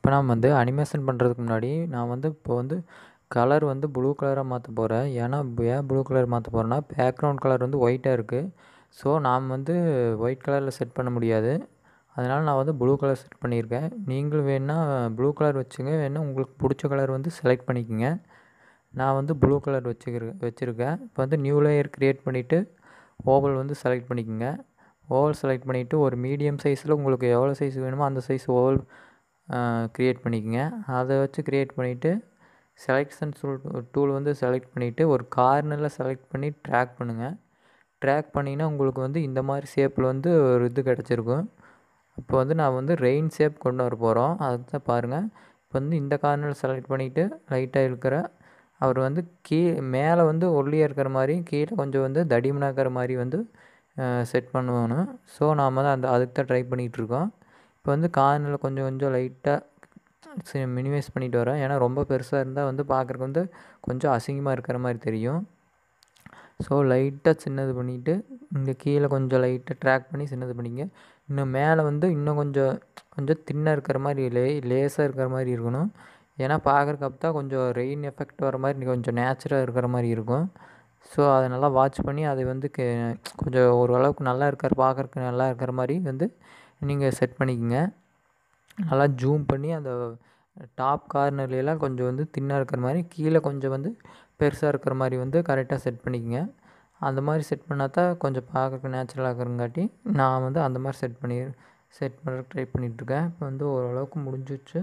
இப்போ நான் வந்து அனிமேஷன் பண்ணுறதுக்கு முன்னாடி நான் வந்து இப்போ வந்து கலர் வந்து ப்ளூ கலராக மாற்ற போகிறேன் ஏன்னா ஏன் ப்ளூ கலர் மாற்ற போகிறேன்னா பேக்ரவுண்ட் கலர் வந்து ஒயிட்டாக இருக்குது ஸோ நாம் வந்து ஒயிட் கலரில் செட் பண்ண முடியாது அதனால் நான் வந்து ப்ளூ கலர் செட் பண்ணியிருக்கேன் நீங்களும் வேணுன்னா ப்ளூ கலர் வச்சுங்க வேணுன்னா உங்களுக்கு பிடிச்ச கலர் வந்து செலக்ட் பண்ணிக்கோங்க நான் வந்து ப்ளூ கலர் வச்சுக்கிரு வச்சுருக்கேன் இப்போ வந்து நியூ லேயர் க்ரியேட் பண்ணிவிட்டு ஓவல் வந்து செலக்ட் பண்ணிக்கோங்க ஓவல் செலக்ட் பண்ணிவிட்டு ஒரு மீடியம் சைஸில் உங்களுக்கு எவ்வளோ சைஸ் வேணுமோ அந்த சைஸ் ஓவல் க்ரியேட் பண்ணிக்கோங்க அதை வச்சு க்ரியேட் பண்ணிவிட்டு செலெக்ஷன் டூல் டூல் வந்து செலக்ட் பண்ணிவிட்டு ஒரு கார்னரில் செலக்ட் பண்ணி ட்ராக் பண்ணுங்கள் ட்ராக் பண்ணிங்கன்னா உங்களுக்கு வந்து இந்த மாதிரி ஷேப்பில் வந்து ஒரு இது கிடச்சிருக்கும் இப்போ வந்து நான் வந்து ரெயின் ஷேப் கொண்டு வர போகிறோம் அதுதான் பாருங்கள் இப்போ வந்து இந்த கார்னர் செலக்ட் பண்ணிவிட்டு லைட்டாக இருக்கிற அவர் வந்து கீ மேலே வந்து ஒல்லியாக இருக்கிற மாதிரி கீழே கொஞ்சம் வந்து தடிமனாக இருக்கிற மாதிரி வந்து செட் பண்ணணும் ஸோ நாம் தான் அந்த அதுக்கு தான் ட்ரை பண்ணிகிட்ருக்கோம் இப்போ வந்து கார்னரில் கொஞ்சம் கொஞ்சம் லைட்டாக மினிமைஸ் பண்ணிட்டு வரேன் ஏன்னா ரொம்ப பெருசாக இருந்தால் வந்து பார்க்குறக்கு வந்து கொஞ்சம் அசிங்கமாக இருக்கிற மாதிரி தெரியும் ஸோ லைட்டாக சின்னது பண்ணிவிட்டு இங்கே கீழே கொஞ்சம் லைட்டாக ட்ராக் பண்ணி சின்னது பண்ணிங்க இன்னும் மேலே வந்து இன்னும் கொஞ்சம் கொஞ்சம் தின்னாக இருக்கிற மாதிரி லே லேஸாக இருக்கிற மாதிரி இருக்கணும் ஏன்னா பார்க்குறக்கு அப்போ தான் கொஞ்சம் ரெயின் எஃபெக்ட் வர மாதிரி கொஞ்சம் நேச்சுராக இருக்கிற மாதிரி இருக்கும் ஸோ அதை நல்லா வாட்ச் பண்ணி அதை வந்து கே கொஞ்சம் ஓரளவுக்கு நல்லா இருக்கிற பார்க்குறக்கு நல்லா இருக்கிற மாதிரி வந்து நீங்கள் செட் பண்ணிக்கோங்க நல்லா ஜூம் பண்ணி அந்த டாப் கார்னர்லாம் கொஞ்சம் வந்து தின்னாக இருக்கிற மாதிரி கீழே கொஞ்சம் வந்து பெருசாக இருக்கிற மாதிரி வந்து கரெக்டாக செட் பண்ணிக்கோங்க அந்த மாதிரி செட் பண்ணால் தான் கொஞ்சம் பார்க்குறக்கு நேச்சுரலாக இருக்கிறங்காட்டி நான் வந்து அந்த மாதிரி செட் பண்ணி செட் பண்ணுறதுக்கு ட்ரை பண்ணிகிட்ருக்கேன் இப்போ வந்து ஓரளவுக்கு முடிஞ்சிச்சு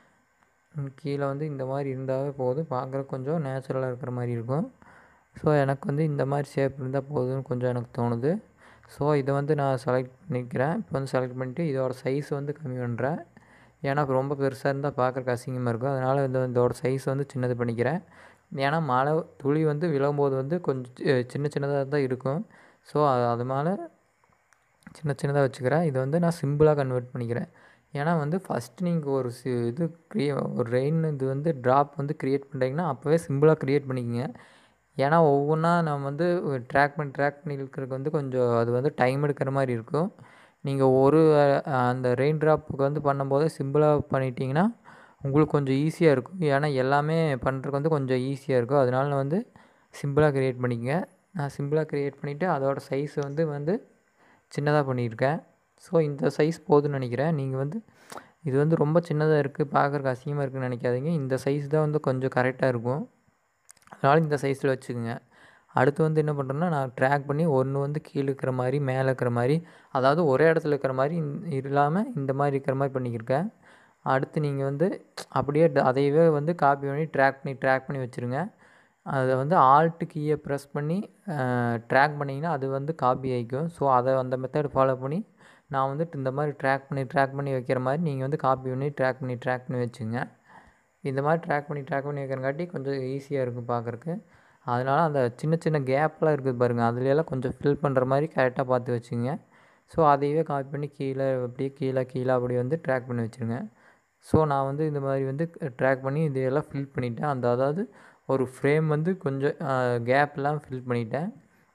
கீழே வந்து இந்த மாதிரி இருந்தாவே போதும் பார்க்குறக்கு கொஞ்சம் நேச்சுரலாக இருக்கிற மாதிரி இருக்கும் ஸோ எனக்கு வந்து இந்த மாதிரி ஷேப் இருந்தால் போதும்னு கொஞ்சம் எனக்கு தோணுது ஸோ இதை வந்து நான் செலக்ட் பண்ணிக்கிறேன் இப்போ வந்து செலக்ட் பண்ணிவிட்டு இதோட சைஸ் வந்து கம்மி பண்ணுறேன் ஏன்னா ரொம்ப பெருசாக இருந்தால் பார்க்குறக்கு அசிங்கமாக இருக்கும் அதனால் இந்த இதோட சைஸ் வந்து சின்னது பண்ணிக்கிறேன் ஏன்னா மழை துளி வந்து விழும்போது வந்து கொஞ்சம் சின்ன சின்னதாக தான் இருக்கும் ஸோ அதனால சின்ன சின்னதாக வச்சுக்கிறேன் இதை வந்து நான் சிம்பிளாக கன்வெர்ட் பண்ணிக்கிறேன் ஏன்னா வந்து ஃபஸ்ட்டு நீங்கள் ஒரு சி இது க்ரியே ஒரு ரெயின் இது வந்து ட்ராப் வந்து க்ரியேட் பண்ணுறீங்கன்னா அப்போவே சிம்பிளாக க்ரியேட் பண்ணிக்கோங்க ஏன்னா ஒவ்வொன்றா நம்ம வந்து ட்ராக் பண்ணி ட்ராக் பண்ணி இருக்கிறதுக்கு வந்து கொஞ்சம் அது வந்து டைம் எடுக்கிற மாதிரி இருக்கும் நீங்கள் ஒரு அந்த ரெயின் ட்ராப்புக்கு வந்து பண்ணும்போது சிம்பிளாக பண்ணிட்டீங்கன்னா உங்களுக்கு கொஞ்சம் ஈஸியாக இருக்கும் ஏன்னா எல்லாமே பண்ணுறதுக்கு வந்து கொஞ்சம் ஈஸியாக இருக்கும் அதனால வந்து சிம்பிளாக க்ரியேட் பண்ணிக்கங்க நான் சிம்பிளாக க்ரியேட் பண்ணிவிட்டு அதோடய சைஸை வந்து வந்து சின்னதாக பண்ணியிருக்கேன் ஸோ இந்த சைஸ் போதும்னு நினைக்கிறேன் நீங்கள் வந்து இது வந்து ரொம்ப சின்னதாக இருக்குது பார்க்குறக்கு அசிங்கமாக இருக்குதுன்னு நினைக்காதீங்க இந்த சைஸ் தான் வந்து கொஞ்சம் கரெக்டாக இருக்கும் அதனால் இந்த சைஸில் வச்சுக்கோங்க அடுத்து வந்து என்ன பண்ணுறேன்னா நான் ட்ராக் பண்ணி ஒன்று வந்து கீழே இருக்கிற மாதிரி மேலே இருக்கிற மாதிரி அதாவது ஒரே இடத்துல இருக்கிற மாதிரி இல்லாமல் இந்த மாதிரி இருக்கிற மாதிரி பண்ணிக்கிருக்கேன் அடுத்து நீங்கள் வந்து அப்படியே அதையவே வந்து காப்பி பண்ணி ட்ராக் பண்ணி ட்ராக் பண்ணி வச்சுருங்க அதை வந்து ஆல்ட்டு கீயை ப்ரெஸ் பண்ணி ட்ராக் பண்ணிங்கன்னா அது வந்து காப்பி ஆகிக்கும் ஸோ அதை அந்த மெத்தட் ஃபாலோ பண்ணி நான் வந்துட்டு இந்த மாதிரி ட்ராக் பண்ணி ட்ராக் பண்ணி வைக்கிற மாதிரி நீங்கள் வந்து காப்பி பண்ணி ட்ராக் பண்ணி ட்ராக் பண்ணி வச்சுங்க இந்த மாதிரி ட்ராக் பண்ணி ட்ராக் பண்ணி வைக்கிறங்காட்டி கொஞ்சம் ஈஸியாக இருக்கும் பார்க்குறக்கு அதனால் அந்த சின்ன சின்ன கேப்லாம் இருக்குது பாருங்கள் அதுலெல்லாம் கொஞ்சம் ஃபில் பண்ணுற மாதிரி கரெக்டாக பார்த்து வச்சுங்க ஸோ அதையவே காப்பி பண்ணி கீழே அப்படியே கீழே கீழே அப்படி வந்து ட்ராக் பண்ணி வச்சுருங்க ஸோ நான் வந்து இந்த மாதிரி வந்து ட்ராக் பண்ணி இதையெல்லாம் ஃபில் பண்ணிட்டேன் அந்த அதாவது ஒரு ஃப்ரேம் வந்து கொஞ்சம் கேப்லாம் ஃபில் பண்ணிட்டேன்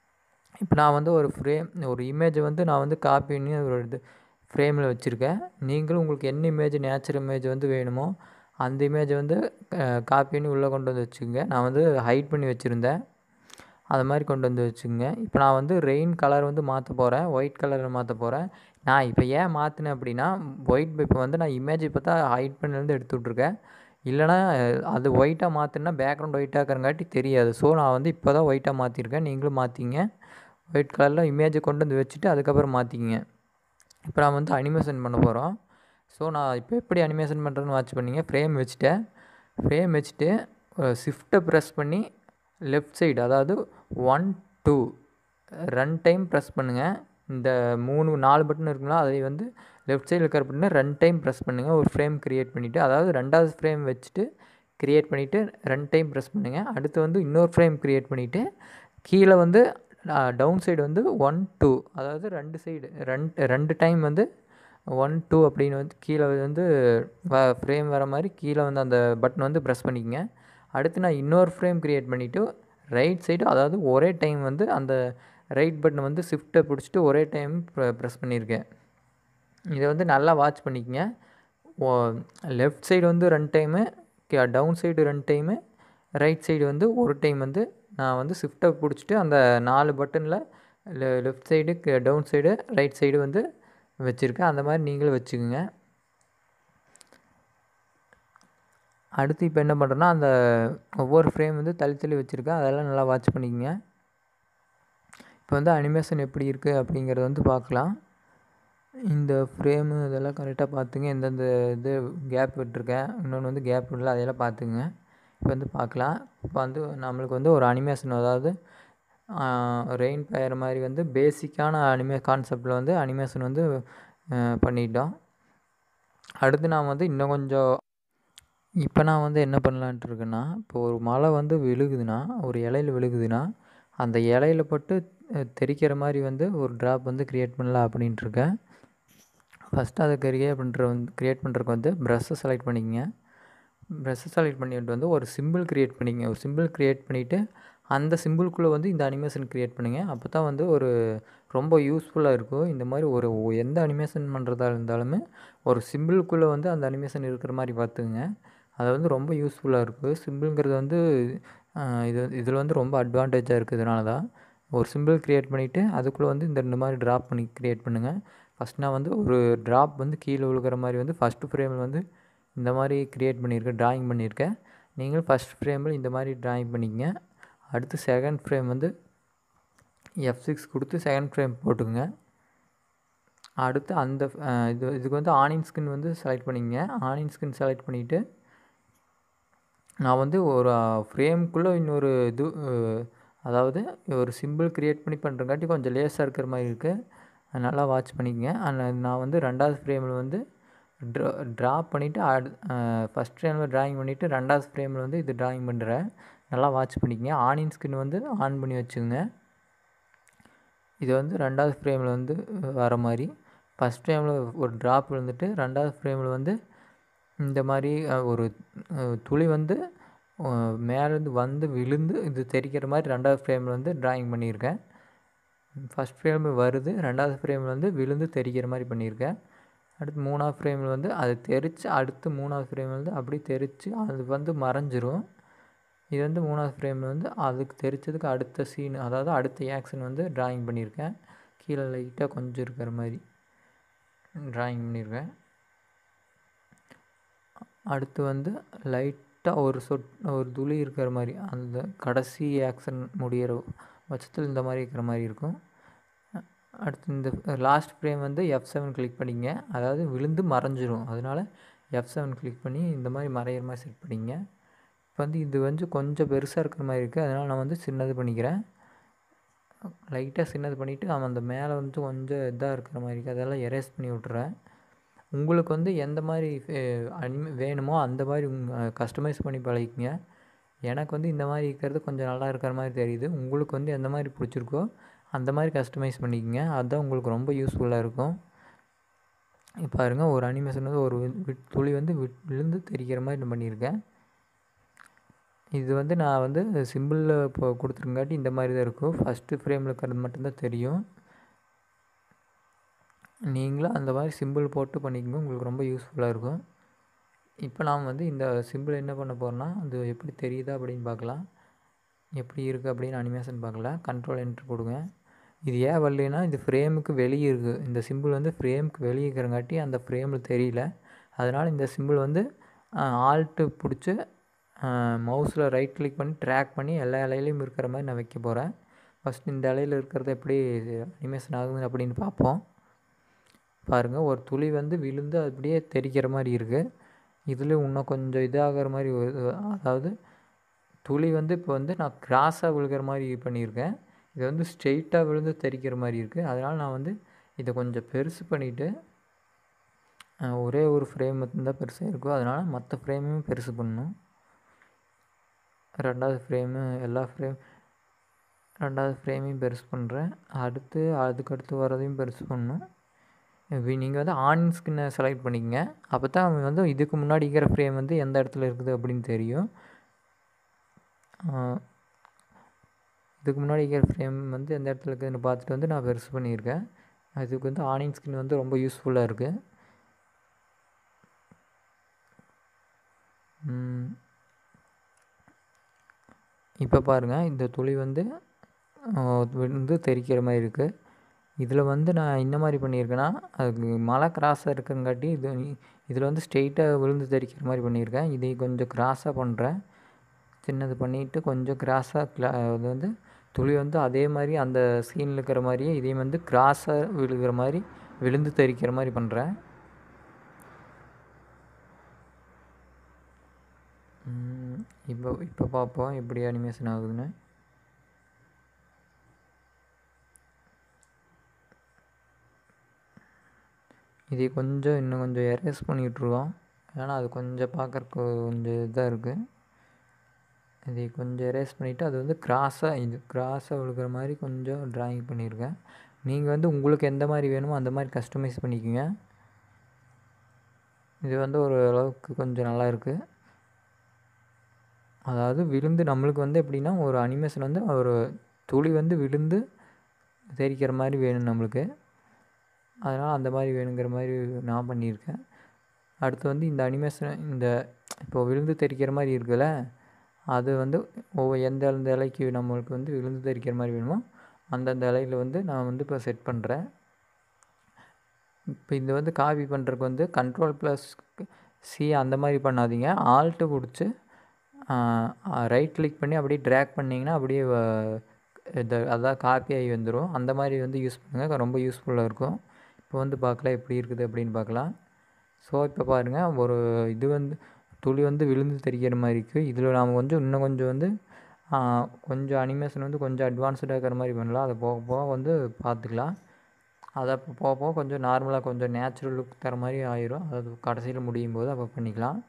இப்போ நான் வந்து ஒரு ஃப்ரேம் ஒரு இமேஜை வந்து நான் வந்து காப்பி பண்ணி ஒரு இது ஃப்ரேமில் வச்சுருக்கேன் நீங்களும் உங்களுக்கு என்ன இமேஜ் நேச்சுரல் இமேஜ் வந்து வேணுமோ அந்த இமேஜை வந்து காப்பி பண்ணி உள்ளே கொண்டு வந்து வச்சுக்கோங்க நான் வந்து ஹைட் பண்ணி வச்சுருந்தேன் அது மாதிரி கொண்டு வந்து வச்சுக்கோங்க இப்போ நான் வந்து ரெயின் கலர் வந்து மாற்ற போகிறேன் ஒயிட் கலரில் மாற்ற போகிறேன் நான் இப்போ ஏன் மாற்றினேன் அப்படின்னா ஒயிட் இப்போ வந்து நான் இமேஜ் இப்போ தான் ஹைட் பண்ணிலேருந்து எடுத்து விட்ருக்கேன் இல்லைனா அது ஒயிட்டாக மாற்றினா பேக்ரவுண்ட் ஒயிட்டாக இருக்கிறங்காட்டி தெரியாது ஸோ நான் வந்து இப்போ தான் ஒயிட்டாக மாற்றிருக்கேன் நீங்களும் மாற்றிங்க ஒயிட் கலரில் இமேஜை கொண்டு வந்து வச்சுட்டு அதுக்கப்புறம் மாற்றிக்கிங்க இப்போ நான் வந்து அனிமேஷன் பண்ண போகிறோம் ஸோ நான் இப்போ எப்படி அனிமேஷன் பண்ணுறேன்னு வாட்ச் பண்ணிங்க ஃப்ரேம் வச்சுட்டேன் ஃப்ரேம் வச்சுட்டு ஷிஃப்ட்டை ப்ரெஸ் பண்ணி லெஃப்ட் சைடு அதாவது one two run time press பண்ணுங்கள் இந்த மூணு நாலு பட்டன் இருக்குங்களா அதை வந்து லெஃப்ட் சைடில் இருக்கிற பட்டனை ரெண்டு டைம் ப்ரெஸ் பண்ணுங்கள் ஒரு ஃப்ரேம் க்ரியேட் பண்ணிவிட்டு அதாவது ரெண்டாவது ஃப்ரேம் வச்சுட்டு க்ரியேட் பண்ணிவிட்டு ரெண்டு டைம் ப்ரெஸ் பண்ணுங்கள் அடுத்து வந்து இன்னொரு ஃப்ரேம் க்ரியேட் பண்ணிவிட்டு கீழே வந்து டவுன் சைடு வந்து ஒன் டூ அதாவது ரெண்டு சைடு ரெண்டு ரெண்டு டைம் வந்து ஒன் டூ அப்படின்னு வந்து கீழே வந்து ஃப்ரேம் வர மாதிரி கீழே வந்து அந்த பட்டன் வந்து ப்ரெஸ் பண்ணிக்கங்க அடுத்து நான் இன்னொரு ஃப்ரேம் க்ரியேட் பண்ணிவிட்டு ரைட் சைடு அதாவது ஒரே டைம் வந்து அந்த ரைட் பட்டன் வந்து ஷிஃப்ட்டை பிடிச்சிட்டு ஒரே டைம் ப்ரெஸ் பண்ணியிருக்கேன் இதை வந்து நல்லா வாட்ச் பண்ணிக்கங்க லெஃப்ட் சைடு வந்து ரெண்டு டைமு டவுன் சைடு ரெண்டு டைமு ரைட் சைடு வந்து ஒரு டைம் வந்து நான் வந்து ஷிஃப்ட்டை பிடிச்சிட்டு அந்த நாலு பட்டனில் left side down side right side வந்து வச்சுருக்கேன் அந்த மாதிரி நீங்களும் வச்சுக்கோங்க அடுத்து இப்போ என்ன பண்ணுறேன்னா அந்த ஒவ்வொரு ஃப்ரேம் வந்து தள்ளி தள்ளி வச்சுருக்கேன் அதெல்லாம் நல்லா வாட்ச் பண்ணிக்கங்க இப்போ வந்து அனிமேஷன் எப்படி இருக்குது அப்படிங்கிறத வந்து பார்க்கலாம் இந்த ஃப்ரேமு இதெல்லாம் கரெக்டாக பார்த்துங்க எந்தெந்த இது கேப் விட்டுருக்கேன் இன்னொன்று வந்து கேப் விடல அதையெல்லாம் பார்த்துங்க இப்போ வந்து பார்க்கலாம் இப்போ வந்து நம்மளுக்கு வந்து ஒரு அனிமேஷன் அதாவது ரெயின் பெய்கிற மாதிரி வந்து பேசிக்கான அனிமே கான்செப்டில் வந்து அனிமேஷன் வந்து பண்ணிட்டோம் அடுத்து நான் வந்து இன்னும் கொஞ்சம் இப்போ நான் வந்து என்ன பண்ணலான்ட்டு இருக்கேன்னா இப்போ ஒரு மழை வந்து விழுகுதுன்னா ஒரு இலையில விழுகுதுன்னா அந்த இலையில பட்டு தெரிக்கிற மாதிரி வந்து ஒரு ட்ராப் வந்து க்ரியேட் பண்ணலாம் அப்படின்ட்டு இருக்கேன் ஃபஸ்ட்டு அதை கிரியேட் பண்ணுற வந்து க்ரியேட் பண்ணுறதுக்கு வந்து ப்ரெஷ்ஷை செலக்ட் பண்ணிக்கங்க ப்ரெஷ்ஷை செலக்ட் பண்ணிட்டு வந்து ஒரு சிம்பிள் க்ரியேட் பண்ணிங்க ஒரு சிம்பிள் க்ரியேட் பண்ணிவிட்டு அந்த சிம்பிள்குள்ளே வந்து இந்த அனிமேஷன் க்ரியேட் பண்ணுங்க அப்போ தான் வந்து ஒரு ரொம்ப யூஸ்ஃபுல்லாக இருக்கும் இந்த மாதிரி ஒரு எந்த அனிமேஷன் பண்ணுறதா இருந்தாலுமே ஒரு சிம்பிள்குள்ளே வந்து அந்த அனிமேஷன் இருக்கிற மாதிரி பார்த்துங்க அது வந்து ரொம்ப யூஸ்ஃபுல்லாக இருக்குது சிம்பிளுங்கிறது வந்து இது இதில் வந்து ரொம்ப அட்வான்டேஜாக இருக்குது இதனால தான் ஒரு சிம்பிள் க்ரியேட் பண்ணிவிட்டு அதுக்குள்ளே வந்து இந்த இந்த மாதிரி ட்ராப் பண்ணி க்ரியேட் பண்ணுங்கள் ஃபஸ்ட் நான் வந்து ஒரு ட்ராப் வந்து கீழே விழுகிற மாதிரி வந்து ஃபஸ்ட்டு ஃப்ரேமில் வந்து இந்த மாதிரி க்ரியேட் பண்ணியிருக்கேன் ட்ராயிங் பண்ணியிருக்கேன் நீங்கள் ஃபஸ்ட் ஃப்ரேமில் இந்த மாதிரி ட்ராயிங் பண்ணிக்கங்க அடுத்து செகண்ட் ஃப்ரேம் வந்து எஃப் சிக்ஸ் கொடுத்து செகண்ட் ஃப்ரேம் போட்டுக்குங்க அடுத்து அந்த இது இதுக்கு வந்து ஆனியன் ஸ்கின் வந்து செலக்ட் பண்ணிக்கங்க ஆனியன் ஸ்கின் செலக்ட் பண்ணிவிட்டு நான் வந்து ஒரு ஃப்ரேம்குள்ளே இன்னொரு இது அதாவது ஒரு சிம்பிள் க்ரியேட் பண்ணி பண்ணுறங்காட்டி கொஞ்சம் லேஸாக இருக்கிற மாதிரி இருக்குது நல்லா வாட்ச் பண்ணிக்கங்க நான் வந்து ரெண்டாவது ஃப்ரேமில் வந்து ட்ரா ட்ரா பண்ணிவிட்டு அடு ஃபஸ்ட் ஃப்ரேமில் ட்ராயிங் பண்ணிவிட்டு ரெண்டாவது ஃப்ரேமில் வந்து இது ட்ராயிங் பண்ணுறேன் நல்லா வாட்ச் பண்ணிக்கங்க ஆனியன் ஸ்கின் வந்து ஆன் பண்ணி வச்சுங்க இது வந்து ரெண்டாவது ஃப்ரேமில் வந்து வர மாதிரி ஃபஸ்ட் ஃப்ரேமில் ஒரு ட்ராப் விழுந்துட்டு ரெண்டாவது ஃப்ரேமில் வந்து இந்த மாதிரி ஒரு துளி வந்து மேலேருந்து வந்து விழுந்து இது தெரிக்கிற மாதிரி ரெண்டாவது ஃப்ரேமில் வந்து ட்ராயிங் பண்ணியிருக்கேன் ஃபஸ்ட் ஃப்ரேமில் வருது ரெண்டாவது ஃப்ரேமில் வந்து விழுந்து தெரிக்கிற மாதிரி பண்ணியிருக்கேன் அடுத்து மூணாவது ஃப்ரேமில் வந்து அது தெரித்து அடுத்து மூணாவது ஃப்ரேமில் வந்து அப்படியே தெரித்து அது வந்து மறைஞ்சிரும் இது வந்து மூணாவது ஃப்ரேமில் வந்து அதுக்கு தெரிச்சதுக்கு அடுத்த சீன் அதாவது அடுத்த ஆக்ஷன் வந்து ட்ராயிங் பண்ணியிருக்கேன் கீழே லைட்டாக கொஞ்சம் இருக்கிற மாதிரி ட்ராயிங் பண்ணியிருக்கேன் அடுத்து வந்து லைட்டாக ஒரு சொட் ஒரு துளி இருக்கிற மாதிரி அந்த கடைசி ஆக்ஷன் முடிகிற பட்சத்தில் இந்த மாதிரி இருக்கிற மாதிரி இருக்கும் அடுத்து இந்த லாஸ்ட் ஃப்ரேம் வந்து எஃப் செவன் கிளிக் பண்ணிங்க அதாவது விழுந்து மறைஞ்சிரும் அதனால் எஃப் செவன் கிளிக் பண்ணி இந்த மாதிரி மறையிற மாதிரி செட் பண்ணிங்க இப்போ வந்து இது வந்து கொஞ்சம் பெருசாக இருக்கிற மாதிரி இருக்குது அதனால் நான் வந்து சின்னது பண்ணிக்கிறேன் லைட்டாக சின்னது பண்ணிவிட்டு அவன் அந்த மேலே வந்து கொஞ்சம் இதாக இருக்கிற மாதிரி இருக்குது அதெல்லாம் எரேஸ் பண்ணி விட்டுறேன் உங்களுக்கு வந்து எந்த மாதிரி அனிமே வேணுமோ அந்த மாதிரி கஸ்டமைஸ் பண்ணி பழகிக்கங்க எனக்கு வந்து இந்த மாதிரி இருக்கிறது கொஞ்சம் நல்லா இருக்கிற மாதிரி தெரியுது உங்களுக்கு வந்து எந்த மாதிரி பிடிச்சிருக்கோ அந்த மாதிரி கஸ்டமைஸ் பண்ணிக்கங்க அதுதான் உங்களுக்கு ரொம்ப யூஸ்ஃபுல்லாக இருக்கும் இப்போ பாருங்க ஒரு அனிமேஷன் வந்து ஒரு விட் துளி வந்து விட் விழுந்து தெரிக்கிற மாதிரி நான் பண்ணியிருக்கேன் இது வந்து நான் வந்து சிம்பிளில் இப்போ கொடுத்துருங்காட்டி இந்த மாதிரி தான் இருக்கும் ஃபஸ்ட்டு ஃப்ரேமில் இருக்கிறது மட்டும்தான் தெரியும் நீங்களும் அந்த மாதிரி சிம்பிள் போட்டு பண்ணிக்கோங்க உங்களுக்கு ரொம்ப யூஸ்ஃபுல்லாக இருக்கும் இப்போ நாம் வந்து இந்த சிம்பிள் என்ன பண்ண போகிறோன்னா அது எப்படி தெரியுதா அப்படின்னு பார்க்கலாம் எப்படி இருக்குது அப்படின்னு அனிமேஷன் பார்க்கலாம் கண்ட்ரோல் என்ட்ரு கொடுங்க இது ஏன் வரலைன்னா இது ஃப்ரேமுக்கு வெளியே இருக்குது இந்த சிம்பிள் வந்து ஃப்ரேமுக்கு வெளியே இருக்கிறங்காட்டி அந்த ஃப்ரேமில் தெரியல அதனால் இந்த சிம்பிள் வந்து ஆல்ட்டு பிடிச்சி மவுஸில் ரைட் கிளிக் பண்ணி ட்ராக் பண்ணி எல்லா இலையிலையும் இருக்கிற மாதிரி நான் வைக்க போகிறேன் ஃபஸ்ட் இந்த இலையில் இருக்கிறது எப்படி அனிமேஷன் ஆகுது அப்படின்னு பார்ப்போம் பாருங்கள் ஒரு துளி வந்து விழுந்து அப்படியே தெரிக்கிற மாதிரி இருக்குது இதில் இன்னும் கொஞ்சம் இதாகிற மாதிரி அதாவது துளி வந்து இப்போ வந்து நான் கிராஸாக விழுகிற மாதிரி பண்ணியிருக்கேன் இது வந்து ஸ்ட்ரெயிட்டாக விழுந்து தெரிக்கிற மாதிரி இருக்குது அதனால் நான் வந்து இதை கொஞ்சம் பெருசு பண்ணிவிட்டு ஒரே ஒரு ஃப்ரேம் மட்டும்தான் பெருசாக இருக்கும் அதனால் மற்ற ஃப்ரேமையும் பெருசு பண்ணணும் ரெண்டாவது ஃப்ரேமு எல்லா ஃப்ரேம் ரெண்டாவது ஃப்ரேமையும் பெருசு பண்ணுறேன் அடுத்து அதுக்கடுத்து வரதையும் பெருசு பண்ணணும் நீங்கள் வந்து ஆன் ஸ்கின்னை செலக்ட் பண்ணிக்கங்க அப்போ தான் வந்து இதுக்கு முன்னாடி இருக்கிற ஃப்ரேம் வந்து எந்த இடத்துல இருக்குது அப்படின்னு தெரியும் இதுக்கு முன்னாடி இருக்கிற ஃப்ரேம் வந்து எந்த இடத்துல இருக்குதுன்னு பார்த்துட்டு வந்து நான் பெருசு பண்ணியிருக்கேன் அதுக்கு வந்து ஆனியன் ஸ்கின் வந்து ரொம்ப யூஸ்ஃபுல்லாக இருக்குது இப்போ பாருங்கள் இந்த துளி வந்து வந்து தெரிக்கிற மாதிரி இருக்குது இதில் வந்து நான் என்ன மாதிரி பண்ணியிருக்கேன்னா அதுக்கு மலை கிராஸாக இருக்குங்காட்டி இது இதில் வந்து ஸ்ட்ரெயிட்டாக விழுந்து தெரிக்கிற மாதிரி பண்ணியிருக்கேன் இதை கொஞ்சம் கிராஸாக பண்ணுறேன் சின்னது பண்ணிவிட்டு கொஞ்சம் கிராஸாக கிளா அது வந்து துளி வந்து அதே மாதிரி அந்த சீனில் இருக்கிற மாதிரியே இதையும் வந்து கிராஸாக விழுகிற மாதிரி விழுந்து தெரிக்கிற மாதிரி பண்ணுறேன் இப்போ இப்போ பார்ப்போம் எப்படி அனிமேஷன் ஆகுதுன்னு இதை கொஞ்சம் இன்னும் கொஞ்சம் எரேஸ் பண்ணிகிட்ருக்கோம் ஏன்னா அது கொஞ்சம் பார்க்குறக்கு கொஞ்சம் இதாக இருக்குது இதை கொஞ்சம் எரேஸ் பண்ணிவிட்டு அது வந்து கிராஸாக இது கிராஸாக விழுகிற மாதிரி கொஞ்சம் ட்ராயிங் பண்ணியிருக்கேன் நீங்கள் வந்து உங்களுக்கு எந்த மாதிரி வேணுமோ அந்த மாதிரி கஸ்டமைஸ் பண்ணிக்கோங்க இது வந்து ஒரு அளவுக்கு கொஞ்சம் நல்லா இருக்குது அதாவது விழுந்து நம்மளுக்கு வந்து எப்படின்னா ஒரு அனிமேஷன் வந்து ஒரு துளி வந்து விழுந்து தெரிக்கிற மாதிரி வேணும் நம்மளுக்கு அதனால் அந்த மாதிரி வேணுங்கிற மாதிரி நான் பண்ணியிருக்கேன் அடுத்து வந்து இந்த அனிமேஷன் இந்த இப்போ விழுந்து தெரிக்கிற மாதிரி இருக்குல்ல அது வந்து ஒவ்வொரு எந்த எந்த இலைக்கு நம்மளுக்கு வந்து விழுந்து தெரிக்கிற மாதிரி வேணுமோ அந்தந்த இலையில் வந்து நான் வந்து இப்போ செட் பண்ணுறேன் இப்போ இது வந்து காப்பி பண்ணுறதுக்கு வந்து கண்ட்ரோல் ப்ளஸ் சி அந்த மாதிரி பண்ணாதீங்க ஆல்ட்டு பிடிச்சி ரைட் கிளிக் பண்ணி அப்படியே ட்ராக் பண்ணிங்கன்னா அப்படியே இது அதான் காப்பி ஆகி வந்துடும் அந்த மாதிரி வந்து யூஸ் பண்ணுங்கள் ரொம்ப யூஸ்ஃபுல்லாக இருக்கும் இப்போ வந்து பார்க்கலாம் எப்படி இருக்குது அப்படின்னு பார்க்கலாம் ஸோ இப்போ பாருங்கள் ஒரு இது வந்து துளி வந்து விழுந்து தெரிக்கிற மாதிரி இருக்குது இதில் நாம் கொஞ்சம் இன்னும் கொஞ்சம் வந்து கொஞ்சம் அனிமேஷன் வந்து கொஞ்சம் அட்வான்ஸ்டாக இருக்கிற மாதிரி பண்ணலாம் அதை போக போக வந்து பார்த்துக்கலாம் அதை போக போக கொஞ்சம் நார்மலாக கொஞ்சம் நேச்சுரல் லுக் தர மாதிரி ஆயிரும் அது கடைசியில் முடியும் போது அப்போ பண்ணிக்கலாம்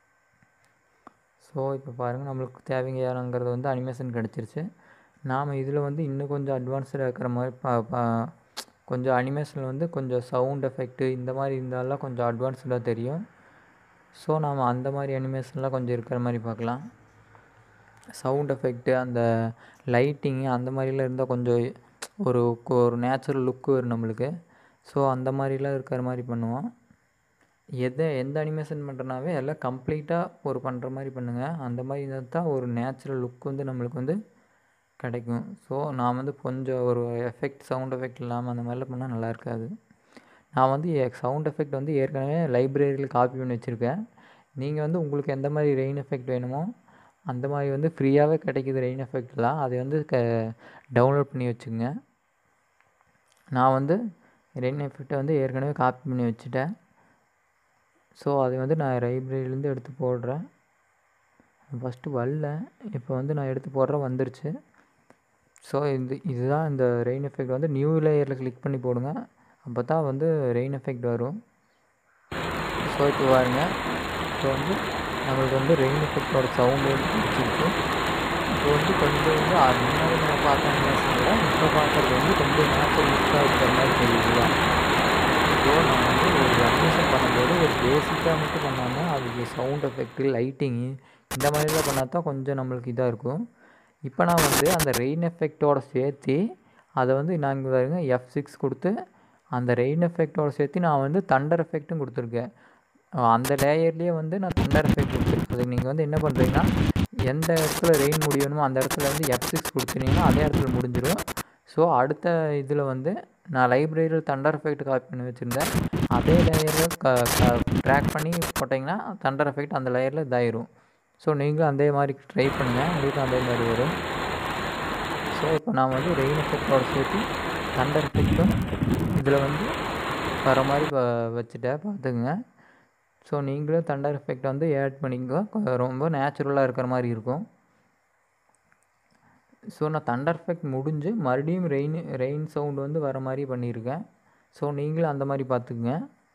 ஸோ இப்போ பாருங்கள் நம்மளுக்கு தேவைங்கிறது வந்து அனிமேஷன் கிடச்சிருச்சு நாம் இதில் வந்து இன்னும் கொஞ்சம் அட்வான்ஸ்டாக இருக்கிற மாதிரி பா பா கொஞ்சம் அனிமேஷனில் வந்து கொஞ்சம் சவுண்ட் எஃபெக்ட்டு இந்த மாதிரி இருந்தாலாம் கொஞ்சம் அட்வான்ஸ்டாக தெரியும் ஸோ நாம் அந்த மாதிரி அனிமேஷன்லாம் கொஞ்சம் இருக்கிற மாதிரி பார்க்கலாம் சவுண்ட் எஃபெக்ட்டு அந்த லைட்டிங்கு அந்த மாதிரிலாம் இருந்தால் கொஞ்சம் ஒரு ஒரு நேச்சுரல் லுக்கு வரும் நம்மளுக்கு ஸோ அந்த மாதிரிலாம் இருக்கிற மாதிரி பண்ணுவோம் எதை எந்த அனிமேஷன் பண்ணுறனாவே எல்லாம் கம்ப்ளீட்டாக ஒரு பண்ணுற மாதிரி பண்ணுங்கள் அந்த மாதிரி இருந்தால் தான் ஒரு நேச்சுரல் லுக் வந்து நம்மளுக்கு வந்து கிடைக்கும் ஸோ நான் வந்து கொஞ்சம் ஒரு எஃபெக்ட் சவுண்ட் எஃபெக்ட் இல்லாமல் அந்த மாதிரிலாம் பண்ணால் நல்லா இருக்காது நான் வந்து சவுண்ட் எஃபெக்ட் வந்து ஏற்கனவே லைப்ரரியில் காப்பி பண்ணி வச்சுருக்கேன் நீங்கள் வந்து உங்களுக்கு எந்த மாதிரி ரெயின் எஃபெக்ட் வேணுமோ அந்த மாதிரி வந்து ஃப்ரீயாகவே கிடைக்கிது ரெயின் எஃபெக்ட்லாம் அதை வந்து க டவுன்லோட் பண்ணி வச்சுங்க நான் வந்து ரெயின் எஃபெக்டை வந்து ஏற்கனவே காப்பி பண்ணி வச்சுட்டேன் ஸோ அதை வந்து நான் லைப்ரரியிலேருந்து எடுத்து போடுறேன் ஃபஸ்ட்டு வரல இப்போ வந்து நான் எடுத்து போடுறேன் வந்துருச்சு ஸோ இது இதுதான் இந்த ரெயின் எஃபெக்ட் வந்து நியூ லேயரில் கிளிக் பண்ணி போடுங்க அப்போ தான் வந்து ரெயின் எஃபெக்ட் வரும் ஸோ இப்போ பாருங்க இப்போ வந்து நம்மளுக்கு வந்து ரெயின் எஃபெக்டோட சவுண்டு வந்து பிடிச்சிருக்கு இப்போ வந்து கொஞ்சம் வந்து அது முன்னாடி நம்ம பார்த்த அனிமேஷன் விட இப்போ பார்க்குறது வந்து கொஞ்சம் நேச்சுரல் லுக்காக இருக்கிற மாதிரி தெரியுதுல ஸோ நான் வந்து ஒரு அனிமேஷன் பண்ணும்போது ஒரு பேசிக்காக மட்டும் பண்ணாமல் அதுக்கு சவுண்ட் எஃபெக்ட்டு லைட்டிங்கு இந்த மாதிரிலாம் பண்ணால் தான் கொஞ்சம் நம்மளுக்கு இதாக இருக்கும் இப்போ நான் வந்து அந்த ரெயின் எஃபெக்டோட சேர்த்து அதை வந்து நான் இங்கே பாருங்க எஃப் சிக்ஸ் கொடுத்து அந்த ரெயின் எஃபெக்டோட சேர்த்து நான் வந்து தண்டர் எஃபெக்ட்டும் கொடுத்துருக்கேன் அந்த லேயர்லேயே வந்து நான் தண்டர் எஃபெக்ட் கொடுத்துருக்கேன் அதுக்கு நீங்கள் வந்து என்ன பண்ணுறீங்கன்னா எந்த இடத்துல ரெயின் முடியணுமோ அந்த இடத்துல வந்து எஃப் சிக்ஸ் கொடுத்துட்டீங்கன்னா அதே இடத்துல முடிஞ்சிடும் ஸோ அடுத்த இதில் வந்து நான் லைப்ரரியில் தண்டர் எஃபெக்ட் காப்பி பண்ணி வச்சுருந்தேன் அதே லேயரில் க ட்ராக் பண்ணி போட்டிங்கன்னா தண்டர் எஃபெக்ட் அந்த லேயரில் இதாயிரும் ஸோ நீங்களும் அதே மாதிரி ட்ரை பண்ணுங்கள் உங்களுக்கும் அதே மாதிரி வரும் ஸோ இப்போ நான் வந்து ரெயின் எஃபெக்டோட சேர்த்து தண்டர் எஃபெக்ட்டும் இதில் வந்து வர மாதிரி வச்சுட்டேன் பார்த்துக்குங்க ஸோ நீங்களும் தண்டர் எஃபெக்ட் வந்து ஆட் பண்ணிக்கோ ரொம்ப நேச்சுரலாக இருக்கிற மாதிரி இருக்கும் ஸோ நான் தண்டர் எஃபெக்ட் முடிஞ்சு மறுபடியும் ரெயின் ரெயின் சவுண்டு வந்து வர மாதிரி பண்ணியிருக்கேன் ஸோ நீங்களும் அந்த மாதிரி பார்த்துக்குங்க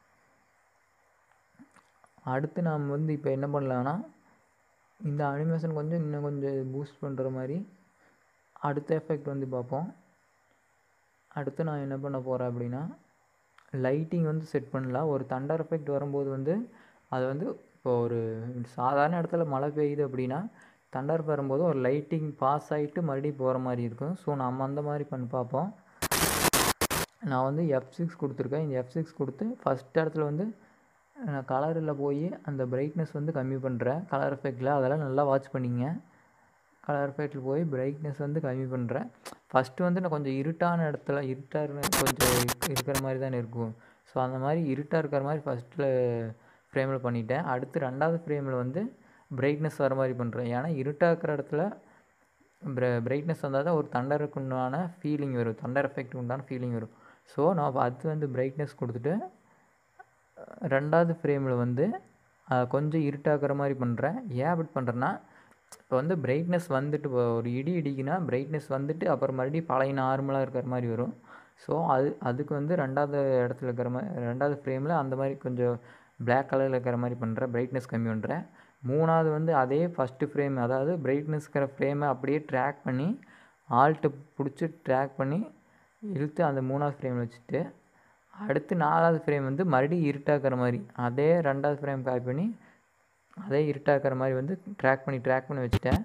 அடுத்து நாம் வந்து இப்போ என்ன பண்ணலான்னா இந்த அனிமேஷன் கொஞ்சம் இன்னும் கொஞ்சம் பூஸ்ட் பண்ணுற மாதிரி அடுத்த எஃபெக்ட் வந்து பார்ப்போம் அடுத்து நான் என்ன பண்ண போகிறேன் அப்படின்னா லைட்டிங் வந்து செட் பண்ணலாம் ஒரு தண்டர் எஃபெக்ட் வரும்போது வந்து அது வந்து இப்போ ஒரு சாதாரண இடத்துல மழை பெய்யுது அப்படின்னா தண்டர் வரும்போது ஒரு லைட்டிங் பாஸ் ஆகிட்டு மறுபடியும் போகிற மாதிரி இருக்கும் ஸோ நம்ம அந்த மாதிரி பண்ணி பார்ப்போம் நான் வந்து எஃப் சிக்ஸ் கொடுத்துருக்கேன் இந்த எஃப் சிக்ஸ் கொடுத்து ஃபஸ்ட் இடத்துல வந்து நான் கலரில் போய் அந்த பிரைட்னஸ் வந்து கம்மி பண்ணுறேன் கலர் எஃபெக்டில் அதெல்லாம் நல்லா வாட்ச் பண்ணிங்க கலர் எஃபெக்டில் போய் பிரைட்னஸ் வந்து கம்மி பண்ணுறேன் ஃபஸ்ட்டு வந்து நான் கொஞ்சம் இருட்டான இடத்துல இருட்டாக கொஞ்சம் இருக்- இருக்கிற மாதிரி தானே இருக்கும் ஸோ அந்த மாதிரி இருட்டாக இருக்கிற மாதிரி ஃபஸ்ட்டில் ஃப்ரேமில் பண்ணிட்டேன் அடுத்து ரெண்டாவது ஃப்ரேமில் வந்து பிரைட்னஸ் வர மாதிரி பண்ணுறேன் ஏன்னா இருட்டாக இருக்கிற இடத்துல பிர பிரைட்னஸ் வந்தால் தான் ஒரு தண்டருக்கு உண்டான ஃபீலிங் வரும் தண்டர் எஃபெக்ட் உண்டான ஃபீலிங் வரும் ஸோ நான் அது வந்து பிரைட்னஸ் கொடுத்துட்டு ரெண்டாவது ஃப்ரேமில் வந்து அஹ், கொஞ்சம் இருட்டாக்குற மாதிரி பண்ணுறேன் ஏன் அப்படி பண்ணுறேன்னா இப்போ வந்து பிரைட்னஸ் வந்துட்டு இப்போ ஒரு இடி இடிக்குன்னா பிரைட்னஸ் வந்துட்டு அப்புறம் மறுபடியும் பழைய நார்மலாக இருக்கிற மாதிரி வரும் ஸோ அது அதுக்கு வந்து ரெண்டாவது இடத்துல இருக்கிற மாதிரி ரெண்டாவது ஃப்ரேமில் அந்த மாதிரி கொஞ்சம் Black கலரில் இருக்கிற மாதிரி பண்ணுறேன் பிரைட்னஸ் கம்மி பண்ணுறேன் மூணாவது வந்து அதே ஃபஸ்ட்டு ஃப்ரேம் அதாவது பிரைட்னஸ் இருக்கிற ஃப்ரேமை அப்படியே ட்ராக் பண்ணி ஆல்ட்டு பிடிச்சி ட்ராக் பண்ணி இழுத்து அந்த மூணாவது ஃப்ரேமில் வச்சுட்டு அடுத்து நாலாவது ஃப்ரேம் வந்து மறுபடியும் இருட்டாக்குற மாதிரி அதே ரெண்டாவது ஃப்ரேம் காப்பி பண்ணி அதே இருட்டாக்குற மாதிரி வந்து ட்ராக் பண்ணி ட்ராக் பண்ணி வச்சுட்டேன்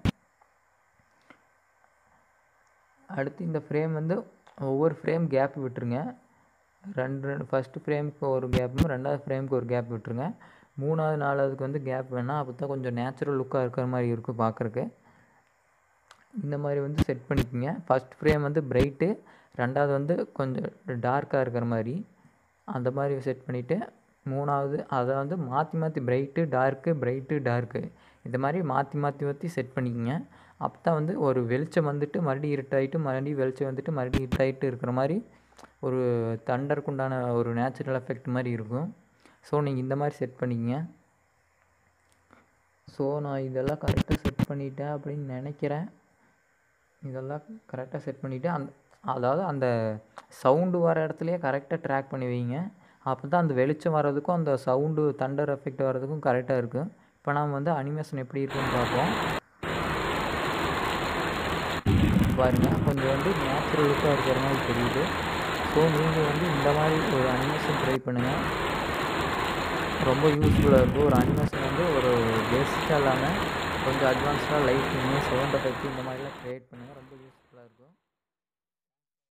அடுத்து இந்த ஃப்ரேம் வந்து ஒவ்வொரு ஃப்ரேம் கேப் விட்டுருங்க ரெண்டு ரெண்டு ஃபஸ்ட்டு ஃப்ரேமுக்கு ஒரு கேப்பும் ரெண்டாவது ஃப்ரேமுக்கு ஒரு கேப் விட்டுருங்க மூணாவது நாலாவதுக்கு வந்து கேப் வேணாம் அப்போ தான் கொஞ்சம் நேச்சுரல் லுக்காக இருக்கிற மாதிரி இருக்கும் பார்க்குறக்கு இந்த மாதிரி வந்து செட் பண்ணிக்கோங்க ஃபஸ்ட் ஃப்ரேம் வந்து பிரைட்டு ரெண்டாவது வந்து கொஞ்சம் டார்க்காக இருக்கிற மாதிரி அந்த மாதிரி செட் பண்ணிவிட்டு மூணாவது அதை வந்து மாற்றி மாற்றி பிரைட்டு டார்க்கு பிரைட்டு டார்க்கு இந்த மாதிரி மாற்றி மாற்றி மாற்றி செட் பண்ணிக்கோங்க அப்போ தான் வந்து ஒரு வெளிச்சம் வந்துட்டு மறுபடியும் இருட்டாயிட்டு மறுபடியும் வெளிச்சம் வந்துட்டு மறுபடியும் இருட்டாயிட்டு இருக்கிற மாதிரி ஒரு தண்டருக்கு உண்டான ஒரு நேச்சுரல் எஃபெக்ட் மாதிரி இருக்கும் ஸோ நீங்கள் இந்த மாதிரி செட் பண்ணிக்கங்க ஸோ நான் இதெல்லாம் கரெக்டாக செட் பண்ணிட்டேன் அப்படின்னு நினைக்கிறேன் இதெல்லாம் கரெக்டாக செட் பண்ணிவிட்டு அந்த அதாவது அந்த சவுண்டு வர இடத்துலையே கரெக்டாக ட்ராக் பண்ணி வைங்க அப்போ தான் அந்த வெளிச்சம் வர்றதுக்கும் அந்த சவுண்டு தண்டர் எஃபெக்ட் வர்றதுக்கும் கரெக்டாக இருக்கும் இப்போ நாம் வந்து அனிமேஷன் எப்படி இருக்குன்னு பார்ப்போம் பாருங்கள் கொஞ்சம் வந்து நேச்சுரல் லுக்காக இருக்கிற மாதிரி தெரியுது ஸோ நீங்கள் வந்து இந்த மாதிரி ஒரு அனிமேஷன் ட்ரை பண்ணுங்கள் ரொம்ப யூஸ்ஃபுல்லாக இருக்கும் ஒரு அனிமேஷன் வந்து ஒரு பேசிக்காக இல்லாமல் கொஞ்சம் அட்வான்ஸ்டாக லைட்டிங்கு சவுண்ட் எஃபெக்ட் இந்த மாதிரிலாம் க்ரியேட் பண்ணுங்கள் ரொம்ப யூஸ்ஃபுல்லாக இருக்கும்